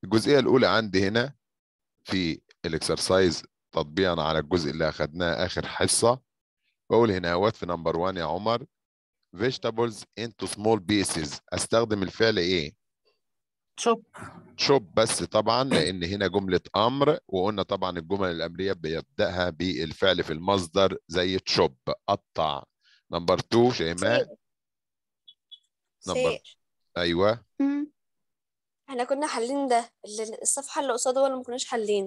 الجزئيه الاولى عندي هنا في الاكسرسايز تطبيقا على الجزء اللي اخدناه اخر حصه بقول هنا اهوت في نمبر 1 يا عمر vegetables into small pieces استخدم الفعل ايه شوب شوب بس طبعا لان هنا جمله امر وقلنا طبعا الجمل الامريه بيبداها بالفعل في المصدر زي تشوب قطع نمبر 2 شيماء نمبر سير ايوه مم. احنا كنا حالين ده اللي- الصفحة اللي قصاده ولا ما كناش حالين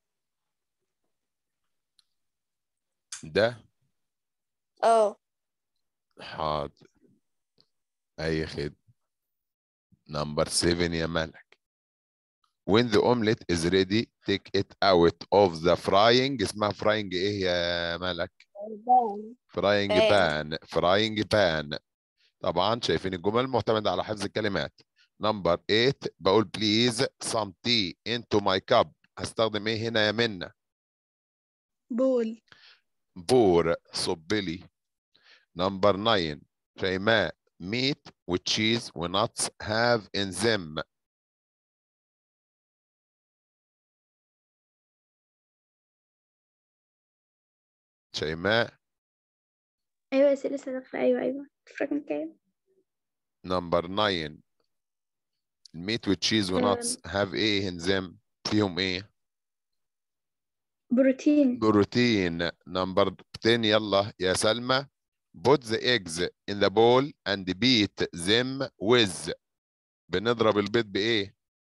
ده اه حاضر اي خدمه نمبر 7 يا ملك when the omelet is ready take it out of the frying اسمها frying ايه يا ملك frying Pan. pan frying pan طبعا شايفين الجمل معتمدة على حفظ الكلمات نمبر 8 بقول please some tea into my cup هستخدم ايه هنا يا منى بول بور صب لي نمبر 9 شيماء meat وتشيز ونتس have in them شيماء ايوه يا سيدي لسه داخله ايوه ايوه تفرق كام نمبر 9 الميت والتشيز ونتس have ايه in them فيهم ايه بروتين بروتين نمبر 10 يلا يا سلمى put the eggs in the bowl and beat them with بنضرب البيض بايه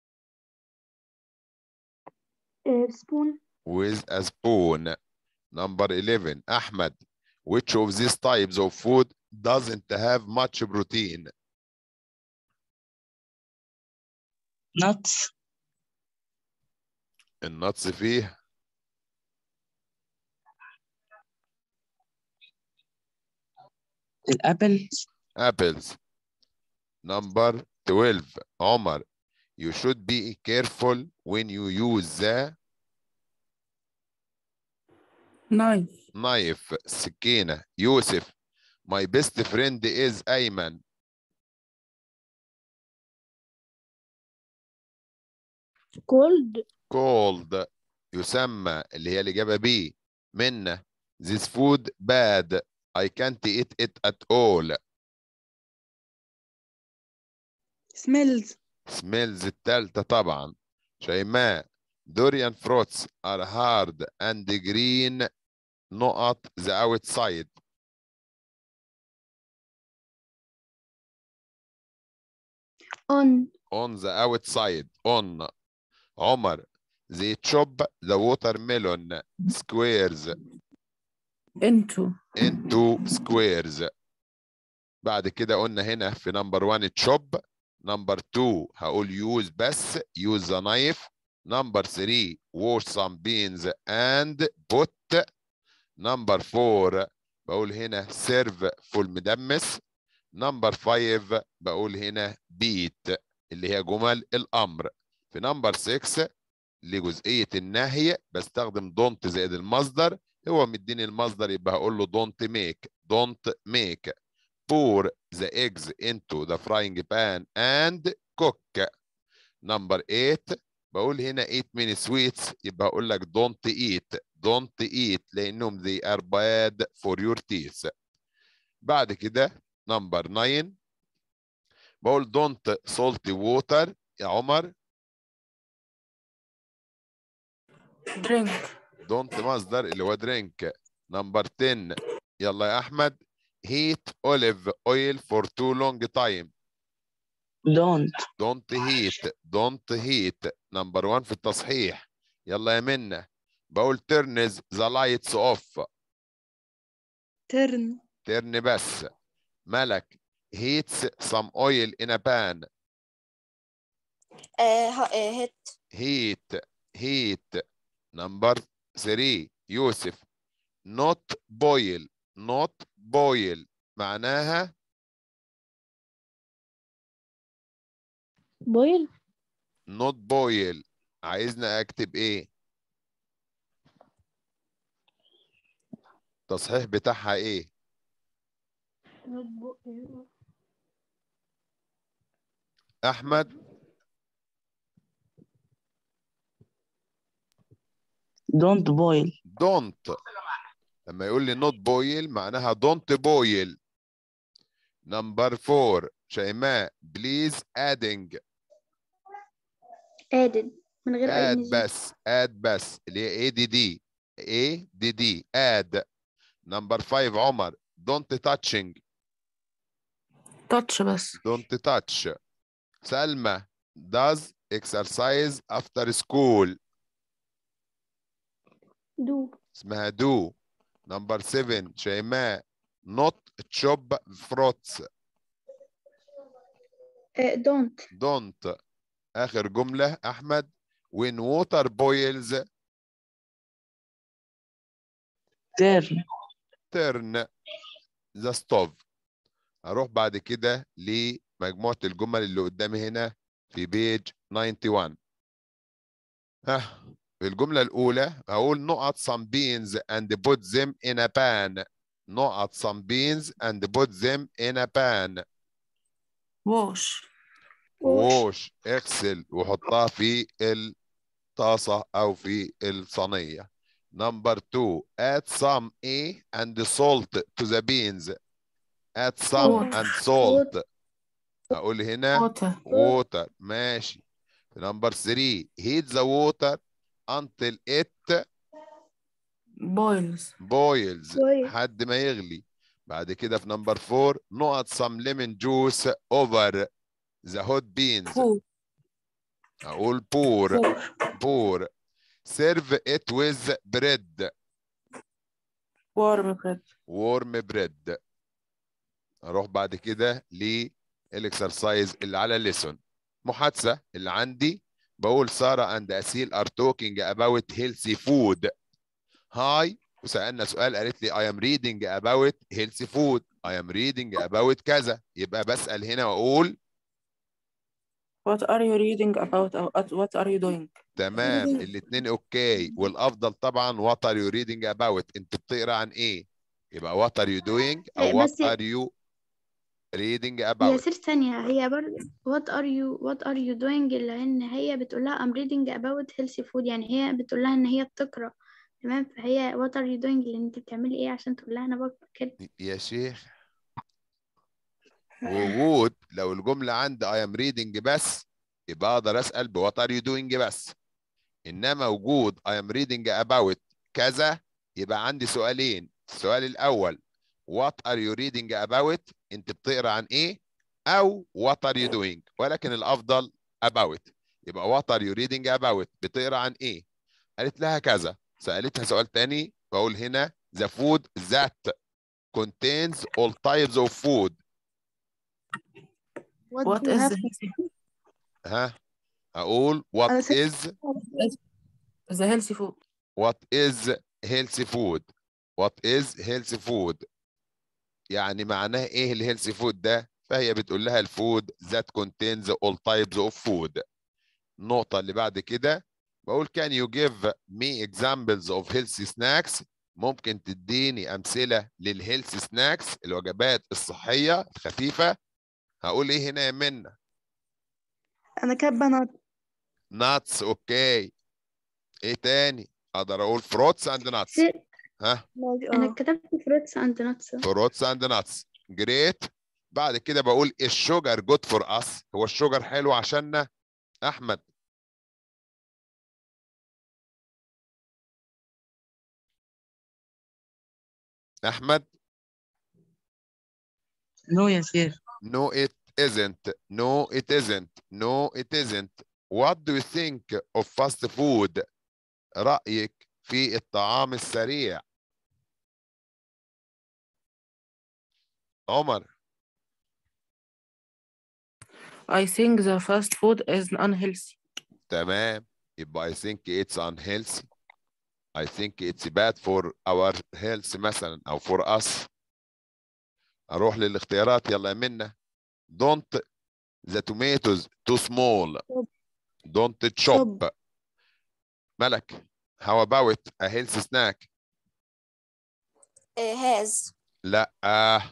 سبون with a spoon number 11 احمد which of these types of food doesn't have much protein nuts النتس فيه الابل apples number 12 عمر you should be careful when you use the knife knife سكينة يوسف my best friend is أيمن كولد cold يسمى اللي هي الإجابة B منة this food bad I can't eat it at all smells smells التالتة طبعا شيماء durian fruits are hard and green نقط the outside اون on the outside on عمر they chop the watermelon squares into into squares بعد كده قلنا هنا في نمبر 1 chop نمبر 2 هقول use بس use the knife نمبر 3 wash some beans and put نمبر 4 بقول هنا serve فول مدمس نمبر 5 بقول هنا beat اللي هي جمل الامر في نمبر 6 لجزئيه النهي بستخدم don't زائد المصدر هو مديني المصدر يبقى هقول له don't make don't make pour the eggs into the frying pan and cook number 8 بقول هنا eat many sweets يبقى هقول لك don't eat don't eat لانهم they are bad for your teeth بعد كده number 9 بقول don't salty water يا عمر drink don't مصدر اللي هو drink number 10 يلا يا احمد heat olive oil for too long time don't don't heat don't heat number 1 في التصحيح يلا يا منى بقول turns the lights off turn turn بس ملك heats some oil in a pan آه ه- آه، هت heat heat number 3 يوسف not boil not boil معناها بويل not boil عايزنا اكتب ايه التصحيح بتاعها ايه احمد don't boil don't لما يقول لي not boil معناها don't boil number four شيماء please adding added من غير اي add نزول بس add بس اللي هي ADD ADD add number five عمر don't touching touch بس don't touch سلمى does exercise after school do اسمها do number seven شيماء not chop fruits uh, don't don't آخر جملة أحمد when water boils turn turn the stove هروح بعد كده لمجموعة الجمل اللي قدامي هنا في بيج 91 ها في الجملة الأولى هقول نقط some beans and put them in a pan نقط some beans and put them in a pan wash ووش اغسل وحطها في الطاسة أو في الصينية Number two, add some A and salt to the beans. Add some Water. and salt. أقول هنا water water ماشي. Number three, heat the water until it boils boils Boil. لحد ما يغلي. بعد كده في number four, نقط some lemon juice over the hot beans. pour أقول pour pour pour. Serve it with bread. warm bread warm bread اروح بعد كده للاكسرسايز اللي على الليسون محادثه اللي عندي بقول ساره اند اسيل ار توكينج اباوت هيلثي فود هاي وسالنا سؤال قالت لي I am reading about healthy food I am reading about كذا يبقى بسأل هنا واقول what are you reading about or what are you doing تمام الاثنين اوكي والافضل طبعا what are you reading about انت بتقرا عن ايه يبقى what are you doing او إيه، what بس- are you reading هي about سير ثانية هي برضه what are you what are you doing لأن هي بتقول لها I'm reading about healthy food يعني هي بتقول لها إن هي بتقرأ تمام فهي what are you doing اللي أنت بتعملي إيه عشان تقول لها أنا بقرأ كده يا شيخ ووود لو الجملة عندي I am reading بس يبقى أقدر أسأل ب what are you doing بس إنما وجود I am reading about كذا يبقى عندي سؤالين السؤال الأول what are you reading about أنت بتقرأ عن إيه أو what are you doing ولكن الأفضل about يبقى what are you reading about بتقرأ عن إيه قالت لها كذا سألتها سؤال تاني بقول هنا the food that contains all types of food what do you is have the ها اقول what أنا ست- is the healthy food what is healthy food what is healthy food يعني معناه ايه الهيلثي فود ده فهي بتقول لها الفود that contains all types of food النقطة اللي بعد كده بقول can you give me examples of healthy snacks ممكن تديني أمثلة للهيلثي سناكس الوجبات الصحية الخفيفة هقول ايه هنا يا منى أنا كاتبة نوت ناتس اوكي ايه تاني اقدر اقول فروتس اند ناتس سير ها أنا اه كتبت fruits and nuts فروتس اند ناتس جريت بعد كده بقول الشوجر جود فور اس هو الشوجر حلو عشاننا احمد احمد no يا شيخ no it isn't no it isn't no it isn't what do you think of fast food رأيك في الطعام السريع عمر I think the fast food is unhealthy تمام يبقى I think it's unhealthy I think it's bad for our health مثلا أو for us أروح للاختيارات يلا يا منى don't the tomatoes too small don't chop ملك how about a healthy snack هاز لا آه.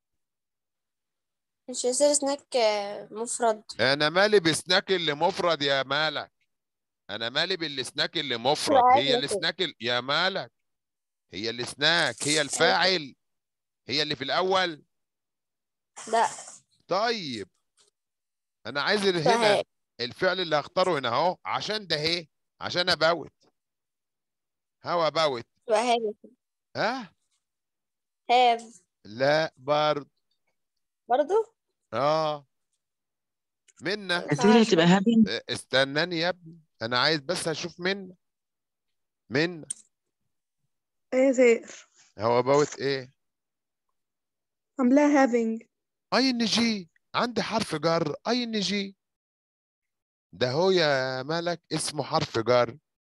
مش يصير سناك آه، مفرد أنا مالي بسناك اللي مفرد يا مالك انا مالي بالسناك اللي مفرد عادي هي يا سيد. السناك ال- يا مالك هي السناك هي الفاعل هي اللي في الاول لا طيب انا عايز ال- هنا فهي الفعل اللي هختاره هنا اهو عشان ده اهي عشان ابوت هاو ابوت تبقى هاف ها هاف لا برضه برضو اه منا هتقولي هتبقى having استناني يا ابني انا عايز بس اشوف منا منا ايه يا سير هو ابوت ايه عاملاها having اي ان جي عندي حرف جر اي ان جي ده هو يا ملك اسمه حرف جر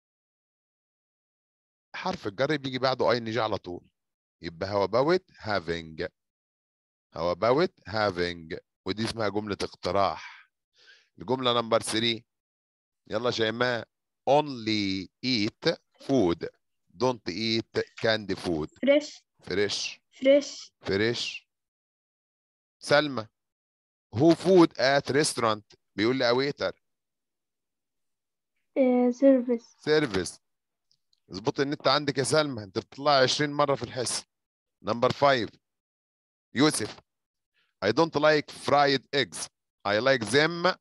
حرف الجر بيجي بعده اي ان جي على طول يبقى هو about having هو about having ودي اسمها جملة اقتراح الجملة نمبر 3 يلا شيماء only eat food don't eat candy food فريش فريش فريش فريش سلمى who food at restaurant بيقول لي اويتر سيرفيس سيرفيس اظبط النت عندك يا سلمى انت بتطلع 20 مره في الحصه نمبر 5 يوسف I don't like fried eggs I like them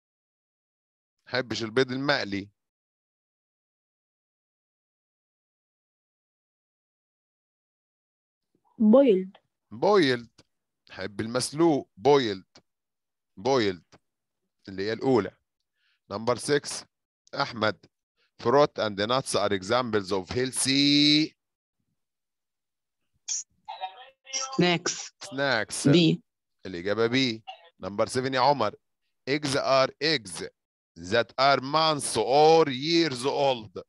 حبش البيض المقلي boiled boiled حب المسلوق boiled boiled اللي هي الأولى نمبر 6 أحمد fruit and nuts are examples of healthy snacks snacks B الإجابة B نمبر 7 يا عمر eggs are eggs that are months or years old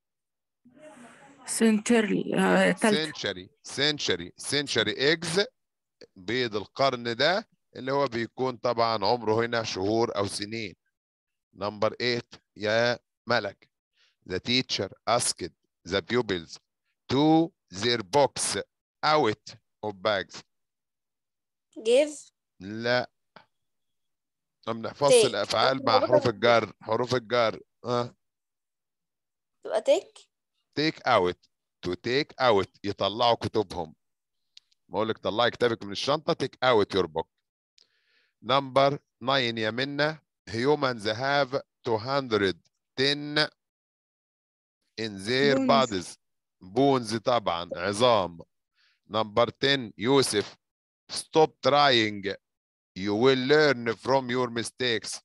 century آه، تالتة century century century eggs بيض القرن ده اللي هو بيكون طبعا عمره هنا شهور أو سنين نمبر 8 يا ملك the teacher asked the pupils to their box out of bags give لا ما بنحفظش Take. الافعال مع مربوطة حروف بال- الجر حروف الجر اه تبقى take take out to take out يطلعوا كتبهم بقول لك طلعي كتابك من الشنطه take out your book نمبر 9 يا منى humans have 210 in their Bones. bodies bones طبعا عظام نمبر 10 يوسف stop trying you will learn from your mistakes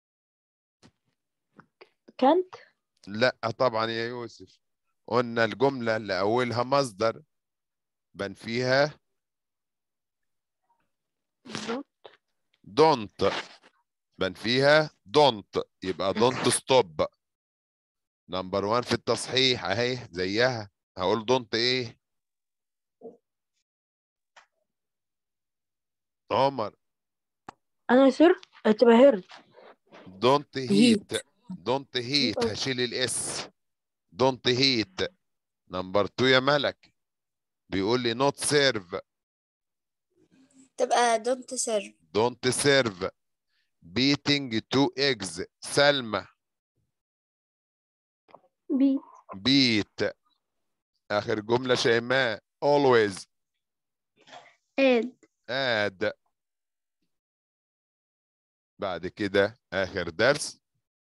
كانت لا طبعا يا يوسف قلنا الجملة اللي أولها مصدر بان فيها don't بان فيها don't يبقى don't stop نمبر 1 في التصحيح اهي زيها هقول don't ايه عمر انا يصير تبقى هيرد don't Heat. heat don't heat هشيل الاس don't heat نمبر 2 يا ملك بيقول لي not serve تبقى don't serve don't serve beating two eggs سلمى بي beat آخر جملة شيماء always اد add بعد كده آخر درس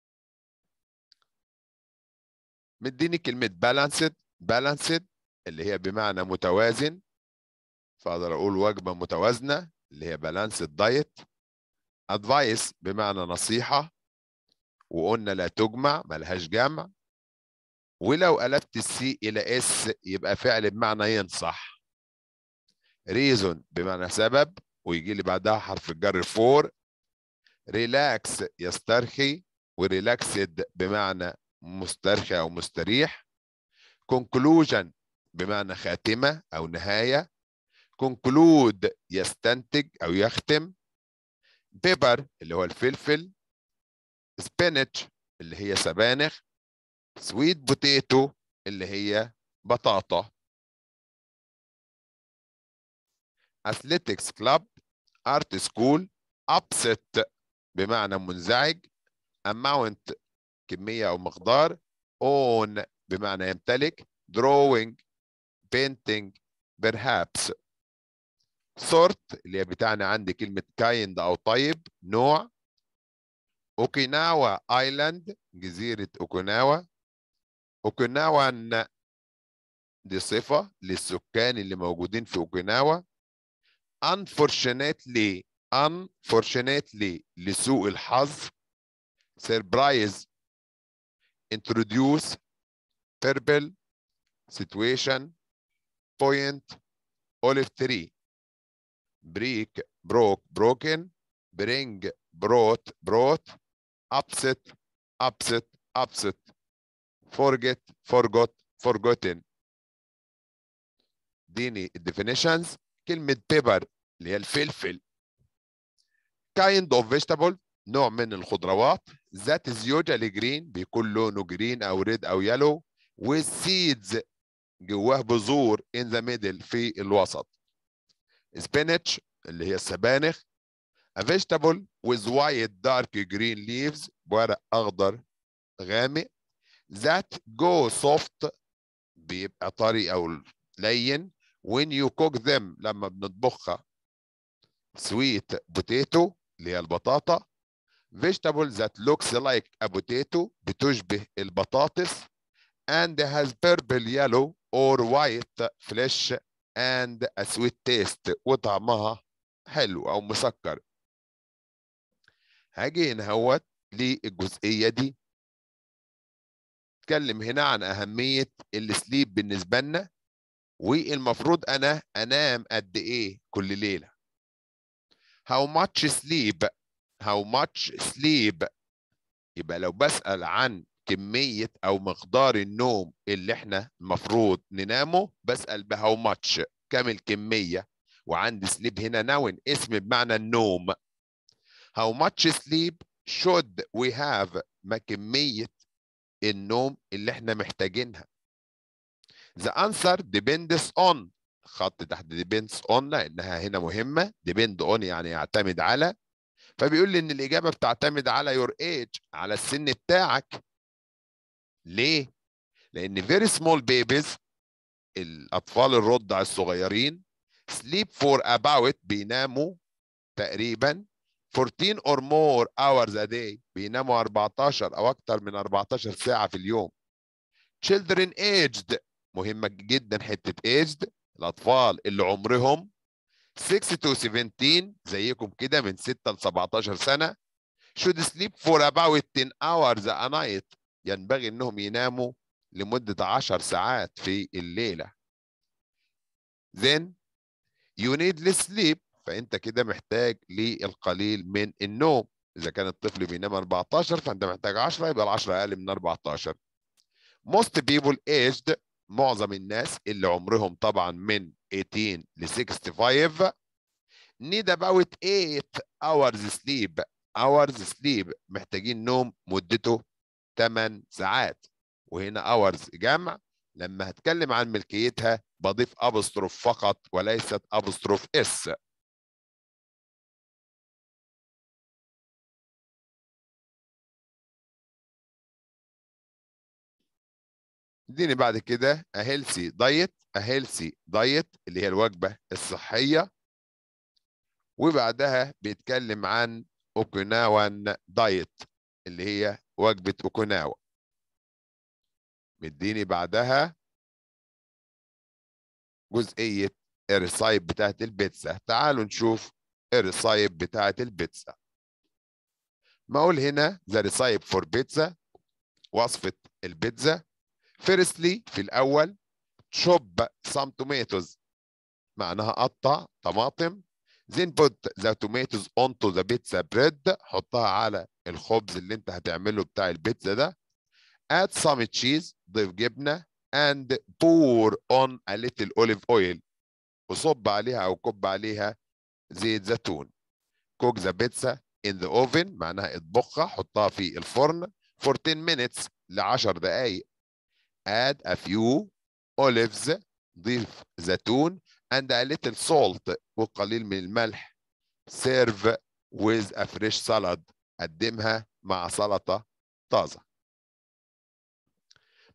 مديني كلمة balanced balanced اللي هي بمعنى متوازن فأقدر أقول وجبة متوازنة اللي هي balanced diet advice بمعنى نصيحة وقلنا لا تجمع ملهاش جمع ولو قلبت السي إلى اس يبقى فعل بمعنى ينصح reason بمعنى سبب ويجي لي بعدها حرف الجر فور ريلاكس يسترخي وريلاكسد بمعنى مسترخي او مستريح conclusion بمعنى خاتمه او نهايه conclude يستنتج او يختم بيبر اللي هو الفلفل spinach اللي هي سبانخ سويت بوتيتو اللي هي بطاطا athletics club art school upset بمعنى منزعج amount كميه او مقدار own بمعنى يمتلك drawing painting perhaps sort اللي هي بتاعنا عندي كلمه kind او طيب نوع اوكيناوا ايلاند جزيره اوكيناوا اوكيناوان دي صفه للسكان اللي موجودين في اوكيناوا unfortunately unfortunately لسوء الحظ surprise introduce purple situation point olive tree break broke broken bring brought brought upset upset upset forget forgot forgotten ديني الديفينيشنز كلمة بيبر اللي هي الفلفل kind of vegetable نوع من الخضروات that is usually green بيكون لونه جرين او ريد او يلو with seeds جواه بذور in the middle في الوسط spinach اللي هي السبانخ a vegetable with white dark green leaves بورق اخضر غامق that go soft بيبقى طري او لين when you cook them لما بنطبخها sweet potato اللي هي البطاطا vegetable that looks like a potato بتشبه البطاطس and has purple yellow or white flesh and a sweet taste وطعمها حلو او مسكر هاجي هنا هوت للجزئيه دي اتكلم هنا عن اهميه السليب بالنسبه لنا والمفروض انا انام قد ايه كل ليله how much sleep how much sleep يبقى لو بسأل عن كمية أو مقدار النوم اللي احنا المفروض ننامه بسأل ب how much كم الكمية وعندي sleep هنا نون اسم بمعنى النوم how much sleep should we have ما كمية النوم اللي احنا محتاجينها the answer depends on خط تحت depends on لانها هنا مهمه depend on يعني يعتمد على فبيقول لي ان الاجابه بتعتمد على your age على السن بتاعك ليه؟ لان very small babies الاطفال الرضع الصغيرين sleep for about بيناموا تقريبا 14 or more hours a day بيناموا 14 او اكتر من 14 ساعه في اليوم children aged مهمه جدا حته aged الاطفال اللي عمرهم 6 to 17 زيكم كده من 6 ل 17 سنه should sleep for about 10 hours a night ينبغي انهم يناموا لمده 10 ساعات في الليله then you need less sleep فانت كده محتاج للقليل من النوم اذا كان الطفل بينام 14 فانت محتاج 10 يبقى ال 10 اقل من 14 most people aged معظم الناس اللي عمرهم طبعا من 18 ل 65 need about 8 hours sleep hours sleep محتاجين نوم مدته 8 ساعات وهنا hours جمع لما هتكلم عن ملكيتها بضيف ابستروف فقط وليست ابستروف اس اديني بعد كده اهيلسي دايت اهيلسي دايت اللي هي الوجبه الصحيه وبعدها بيتكلم عن اوكيناوان دايت اللي هي وجبه اوكيناوا مديني بعدها جزئيه الريسايب بتاعت البيتزا تعالوا نشوف الريسايب بتاعت البيتزا ما اقول هنا ذا ريسايب فور بيتزا وصفه البيتزا فيرستلي في الاول chop some tomatoes معناها قطع طماطم then put the tomatoes onto the pizza bread حطها على الخبز اللي انت هتعمله بتاع البيتزا ده add some cheese ضيف جبنه and pour on a little olive oil وصب عليها او كب عليها زيت زيتون cook the pizza in the oven معناها اطبخها حطها في الفرن for 10 minutes ل 10 دقائق add a few olives ضيف زيتون and a little salt وقليل من الملح serve with a fresh salad قدمها مع سلطة طازة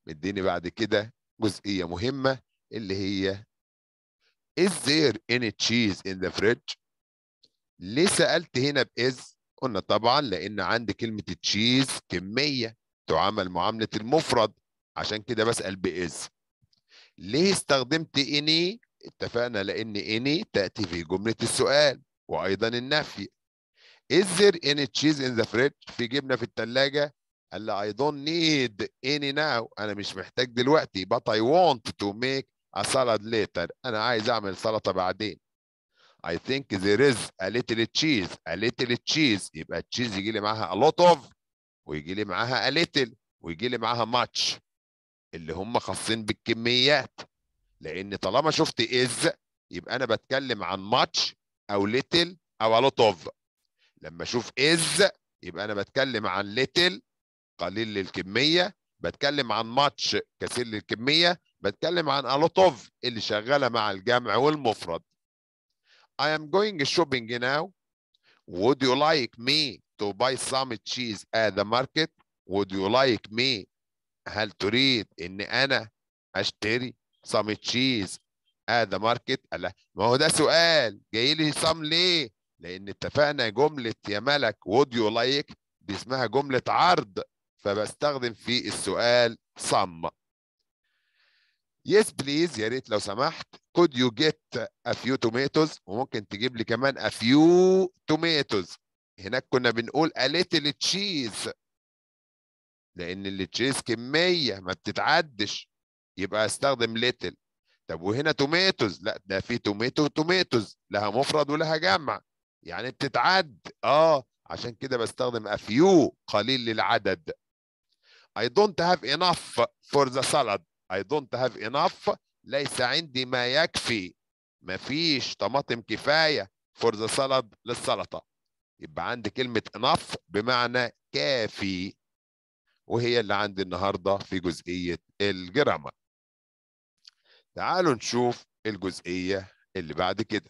مديني بعد كده جزئية مهمة اللي هي Is there any cheese in the fridge؟ ليه سألت هنا بإز؟ قلنا طبعا لأن عندي كلمة تشيز كمية تعامل معاملة المفرد عشان كده بسأل بإز. ليه استخدمت إني؟ اتفقنا لأن إني تأتي في جملة السؤال وأيضا النفي. Is there any cheese in the fridge؟ في جبنة في الثلاجة؟ قال لي I don't need any now أنا مش محتاج دلوقتي but I want to make a salad later أنا عايز أعمل سلطة بعدين. I think there is a little cheese a little cheese يبقى التشيز يجي لي معاها a lot of ويجي لي معاها a little ويجي لي معاها much اللي هم خاصين بالكميات لان طالما شفت is يبقى انا بتكلم عن much او little او a lot of لما اشوف is يبقى انا بتكلم عن little قليل للكميه بتكلم عن much كثير للكميه بتكلم عن a lot of اللي شغاله مع الجمع والمفرد I am going shopping now. Would you like me to buy some cheese at the market? Would you like me هل تريد ان انا اشتري some cheese at the market؟ لا ما هو ده سؤال جاي لي some ليه؟ لان اتفقنا جملة يا ملك would you like دي اسمها جملة عرض فبستخدم في السؤال some. Yes please يا ريت لو سمحت could you get a few tomatoes وممكن تجيب لي كمان a few tomatoes هناك كنا بنقول a little cheese لان التشيز كميه ما بتتعدش يبقى استخدم little طب وهنا توميتوز لا ده في توميتو توميتوز لها مفرد ولها جمع يعني بتتعد اه عشان كده بستخدم a few قليل للعدد I don't have enough for the salad I don't have enough ليس عندي ما يكفي مفيش طماطم كفايه فور ذا سالاد للسلطه يبقى عندي كلمه enough بمعنى كافي وهي اللي عندي النهارده في جزئيه الجرامر تعالوا نشوف الجزئيه اللي بعد كده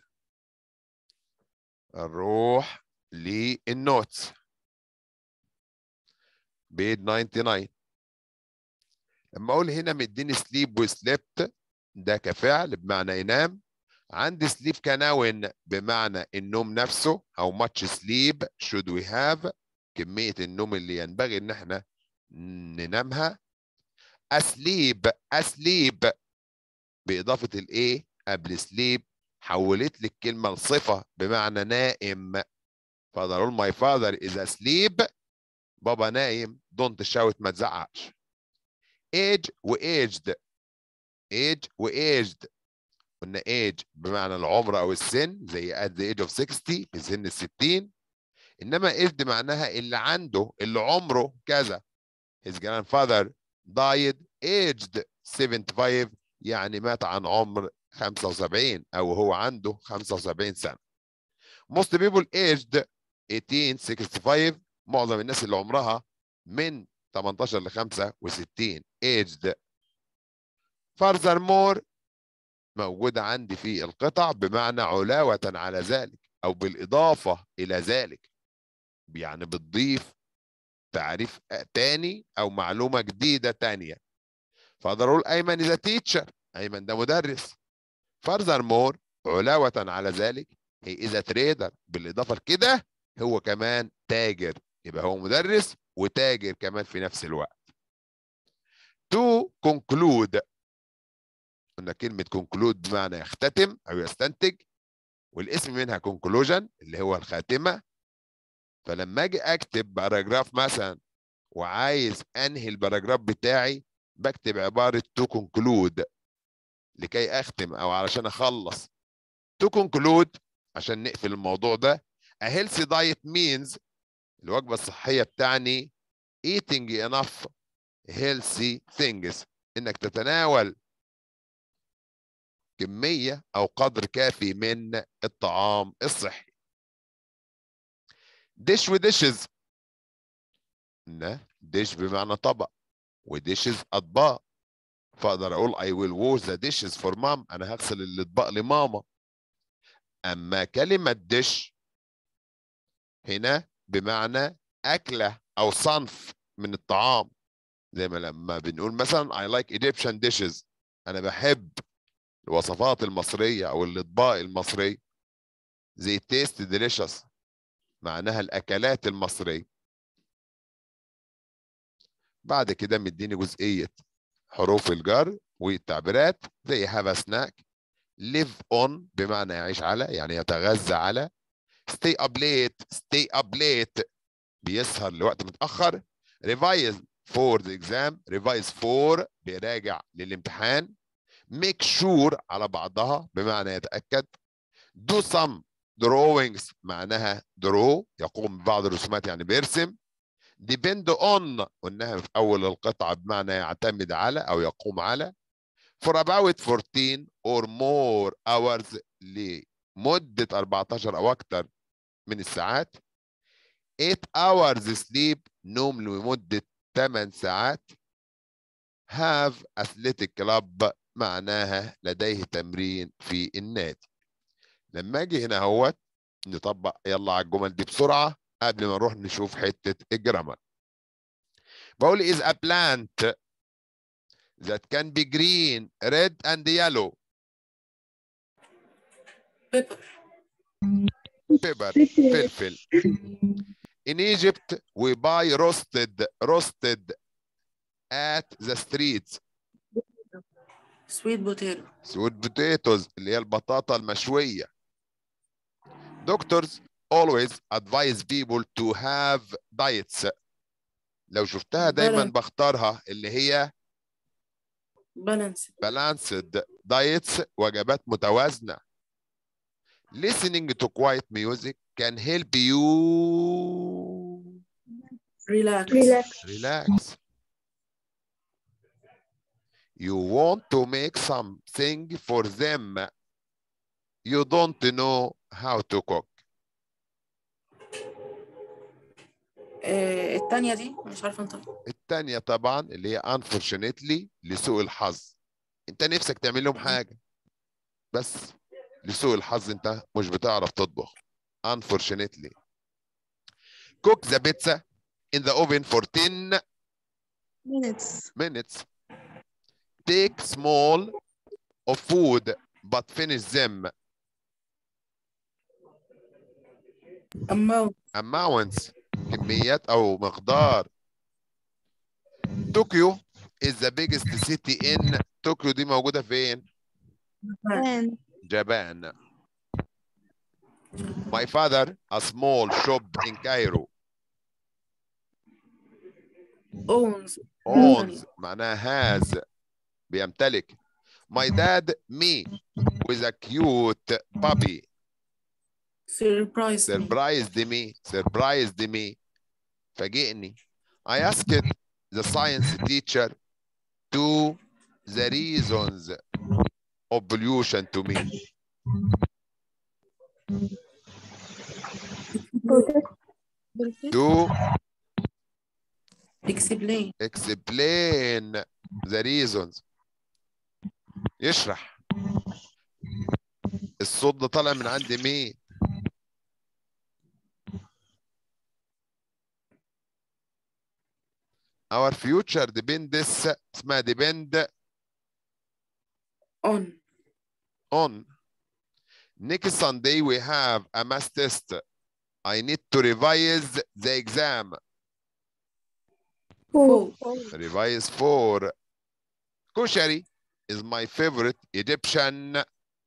نروح للنوتس بيج 99 لما اقول هنا مديني سليب وسليبت ده كفعل بمعنى ينام عندي سليب كنون بمعنى النوم نفسه how much sleep should we have كمية النوم اللي ينبغي ان احنا ننامها اسليب اسليب باضافة الايه قبل سليب حولت لي الكلمة لصفة بمعنى نائم فاقدر اقول my father is asleep بابا نايم don't shout ما تزعقش age وايجد age وايجد قلنا age بمعنى العمر او السن زي at the age of 60 في سن الستين انما aged معناها اللي عنده اللي عمره كذا his grandfather died aged 75 يعني مات عن عمر 75 او هو عنده 75 سنه most people aged 1865 معظم الناس اللي عمرها من 18 ل 65 aged furthermore موجودة عندي في القطع بمعنى علاوة على ذلك أو بالإضافة إلى ذلك يعني بتضيف تعريف تاني أو معلومة جديدة تانية فأقدر أقول أيمن إذا تيتشر أيمن ده مدرس furthermore علاوة على ذلك هي إذا تريدر بالإضافة لكده هو كمان تاجر يبقى هو مدرس وتاجر كمان في نفس الوقت to conclude قلنا كلمة conclude بمعنى يختتم أو يستنتج والاسم منها conclusion اللي هو الخاتمة فلما أجي أكتب باراجراف مثلا وعايز أنهي الباراجراف بتاعي بكتب عبارة to conclude لكي أختم أو علشان أخلص to conclude عشان نقفل الموضوع ده a healthy diet means الوجبة الصحية بتعني eating enough healthy things انك تتناول كمية او قدر كافي من الطعام الصحي ديش وديشز ديش بمعنى طبق وديشز اطباق فاقدر اقول I will wash the dishes for mom انا هغسل الاطباق لماما اما كلمة ديش هنا بمعنى أكلة أو صنف من الطعام زي ما لما بنقول مثلا I like Egyptian dishes أنا بحب الوصفات المصرية أو الأطباق المصرية زي taste delicious معناها الأكلات المصرية بعد كده مديني جزئية حروف الجر والتعبيرات زي have a snack live on بمعنى يعيش على يعني يتغذى على stay up late stay up late بيسهر لوقت متأخر revise for the exam revise for بيراجع للامتحان make sure على بعضها بمعنى يتأكد do some drawings معناها draw يقوم ببعض الرسومات يعني بيرسم depend on قلناها في أول القطعة بمعنى يعتمد على أو يقوم على for about 14 or more hours لمدة 14 أو أكثر من الساعات 8 hours sleep نوم لمدة 8 ساعات have athletic club معناها لديه تمرين في النادي لما اجي هنا اهوت نطبق يلا على الجمل دي بسرعه قبل ما نروح نشوف حته الجرامر بقول is a plant that can be green red and yellow pepper pepper فلفل in Egypt we buy roasted roasted at the streets sweet potato sweet potatoes اللي هي البطاطا المشوية. Doctors always advise people to have diets. لو شفتها دايما Balance. بختارها اللي هي balance balanced diets وجبات متوازنة. Listening to quiet music can help you relax relax relax. You want to make something for them. You don't know how to cook. آه التانية دي مش عارفة انطق التانية طبعا اللي هي unfortunately لسوء الحظ انت نفسك تعمل لهم حاجة بس لسوء الحظ انت مش بتعرف تطبخ unfortunately cook the pizza in the oven for 10 minutes minutes take small of food but finish them amount amounts كميات او مقدار طوكيو is the biggest city in طوكيو دي موجودة فين؟ and Japan. My father a small shop in Cairo owns owns معناها has بيمتلك My dad me with a cute puppy surprise me surprised me surprised me فاجئني I asked the science teacher to the reasons of pollution to me to explain explain the reasons يشرح الصوت ده طالع من عند مين our future depends اسمها depend on on next Sunday we have a math test I need to revise the exam full revise for كشري is my favorite Egyptian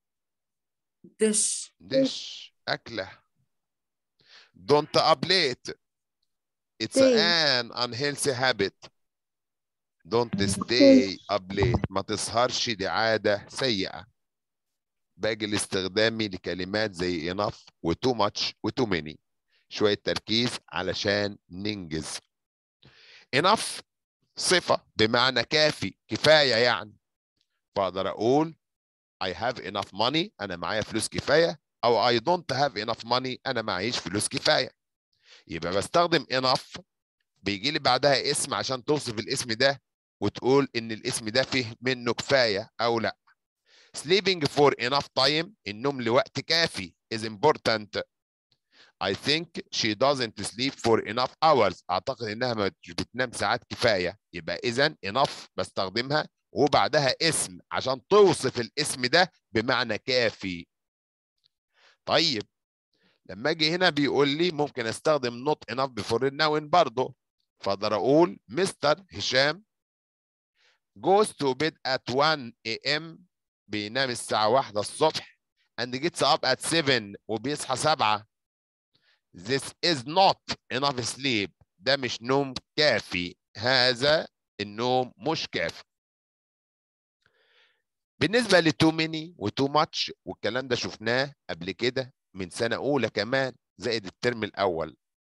dish dish أكلة don't up late it's Stay. an unhealthy habit don't stay up late ما تسهرش دي عادة سيئة باقي الاستخدامي لكلمات زي enough و too much و too many شوية تركيز علشان ننجز enough صفة بمعنى كافي كفاية يعني فأقدر أقول I have enough money أنا معايا فلوس كفاية أو I don't have enough money أنا معيش فلوس كفاية يبقى بستخدم enough بيجي لي بعدها اسم عشان توصف الاسم ده وتقول إن الاسم ده فيه منه كفاية أو لأ sleeping for enough time النوم لوقت كافي is important I think she doesn't sleep for enough hours اعتقد انها ما بتنام ساعات كفايه يبقى اذا enough بستخدمها وبعدها اسم عشان توصف الاسم ده بمعنى كافي طيب لما اجي هنا بيقول لي ممكن استخدم not enough before النون برضه فاقدر اقول مستر هشام goes to bed at 1 a.m. بينام الساعة واحدة الصبح and gets up at 7 وبيصحى 7 This is not enough sleep ده مش نوم كافي هذا النوم مش كافي بالنسبة ل too many و too much والكلام ده شفناه قبل كده من سنة أولى كمان زائد الترم الأول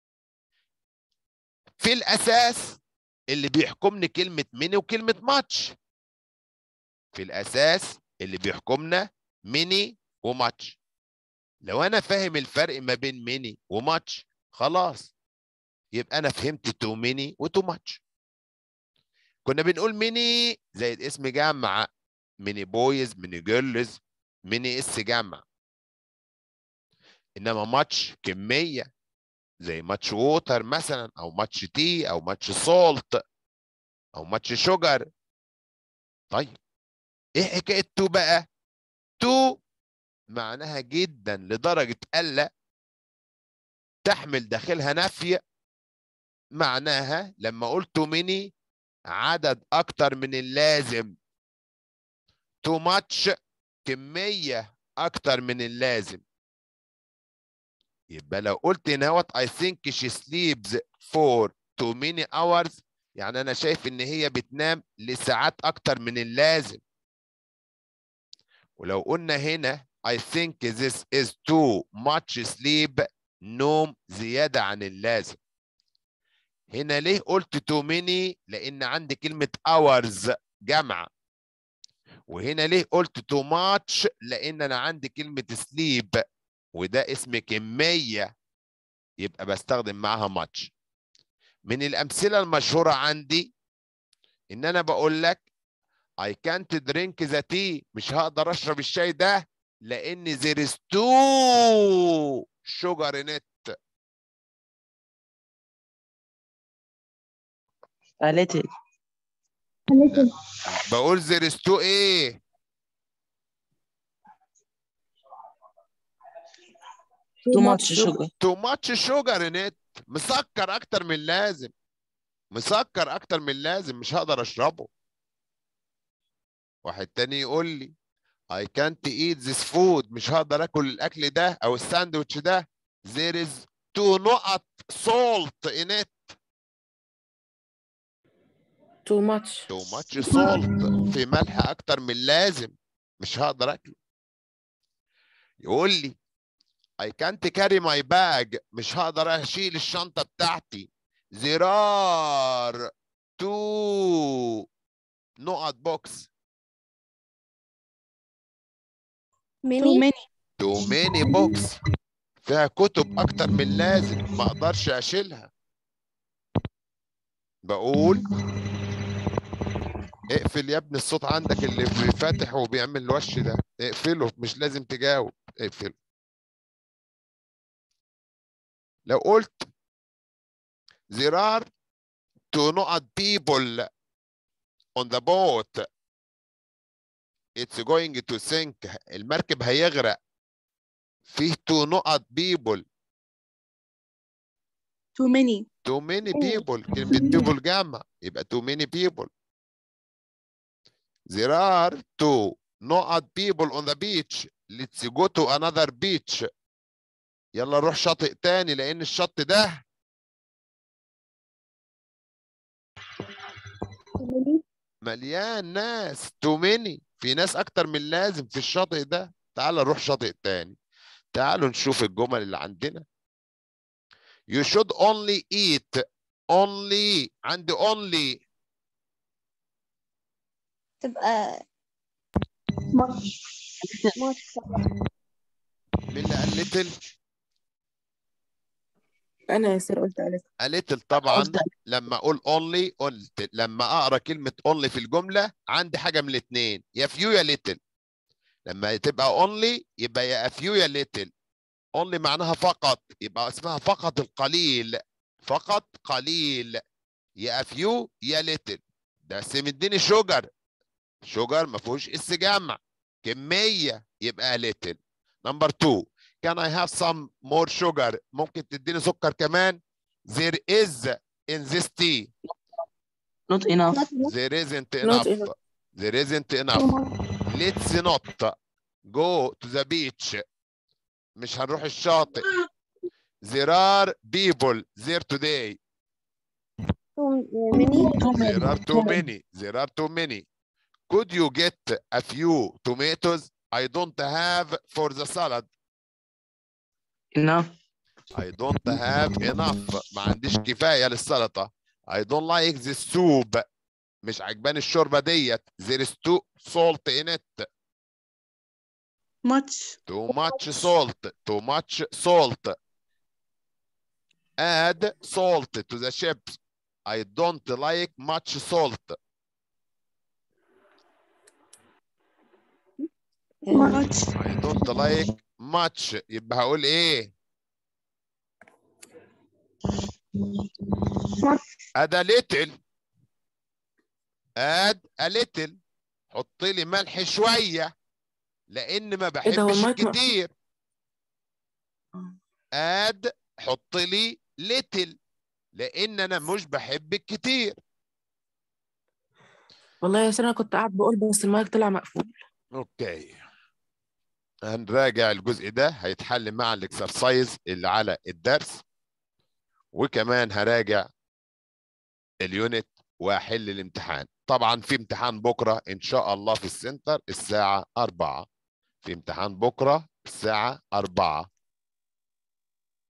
في الأساس اللي بيحكمني كلمة ميني وكلمة ماتش في الأساس اللي بيحكمنا ميني وماتش لو أنا فاهم الفرق ما بين ميني وماتش خلاص يبقى أنا فهمت تو ميني وتو ماتش كنا بنقول ميني زائد اسم جمع ميني بويز ميني جيرلز ميني اس جمع انما ماتش كميه زي ماتش ووتر مثلا او ماتش تي او ماتش سولت او ماتش شوجر طيب ايه حكايه تو بقى تو معناها جدا لدرجه الا تحمل داخلها نفي معناها لما قلت ميني عدد اكتر من اللازم تو ماتش كميه اكتر من اللازم يبقى لو قلت هنا وات I think she sleeps for too many hours يعني أنا شايف إن هي بتنام لساعات أكتر من اللازم ولو قلنا هنا I think this is too much sleep نوم زيادة عن اللازم هنا ليه قلت too many لأن عندي كلمة hours جمع وهنا ليه قلت too much لأن أنا عندي كلمة sleep وده اسم كمية يبقى بستخدم معاها ماتش من الأمثلة المشهورة عندي إن أنا بقول لك I can't drink the tea مش هقدر أشرب الشاي ده لأن there is too sugar in it A little. بقول there is too إيه Too much sugar. too much sugar in it مسكر أكتر من اللازم مسكر أكتر من اللازم مش هقدر أشربه واحد تاني يقول لي I can't eat this food مش هقدر اكل الاكل ده او الساندوتش ده there is two نقط salt in it Too much. too much salt في ملح اكتر من اللازم مش هقدر اكله يقول لي I can't carry my bag مش هقدر اشيل الشنطة بتاعتي there are two نقط بوكس Too ميني many. too many books فيها كتب اكتر من اللازم ما اقدرش اشيلها بقول اقفل يا ابني الصوت عندك اللي فاتح وبيعمل الوش ده اقفله مش لازم تجاوب اقفله لو قلت there are two نقط people on the boat it's going to sink المركب هيغرق فيه two نقط people Too many. too many people كلمة people جمع يبقى too many people there are two نقط people on the beach let's go to another beach يلا نروح شاطئ تاني لأن الشط ده مليان ناس too many في ناس أكتر من اللازم في الشاطئ ده تعال نروح شاطئ تاني تعالوا نشوف الجمل اللي عندنا you should only eat only عندي only تبقى مين اللي قال little أنا يا سير قلت عليك A little طبعا قلت لما اقول only قلت لما اقرا كلمه only في الجمله عندي حاجه من الاثنين يا few يا little لما تبقى only يبقى يا a few يا little only معناها فقط يبقى اسمها فقط القليل فقط قليل يا few يا little ده بس مديني شجر شجر ما فيهوش اس جمع كميه يبقى little نمبر 2 can I have some more sugar ممكن تديني سكر كمان there is in this tea not enough there isn't Not enough enough. there isn't enough let's not go to the beach مش هنروح الشاطئ there are people there today many there are too many there are too many could you get a few tomatoes I don't have for the salad enough I don't have enough ما عنديش كفاية للسلطة I don't like this soup مش عجباني الشوربة ديت there is too salt in it much too much salt too much salt add salt to the chips I don't like much salt much I don't like much يبقى هقول ايه add a little add a little حط لي ملح شوية لأن ما إيه ده، هو بحبش المايك مقفول؟ الكتير آه. add حط لي little لأن أنا مش بحب الكتير والله يا سنة كنت قاعد بقول بس المايك طلع مقفول اوكي هنراجع الجزء ده هيتحل مع الاكسرسايز اللي على الدرس وكمان هراجع اليونت واحل الامتحان طبعا في امتحان بكره ان شاء الله في السنتر الساعه 4 في امتحان بكره الساعه 4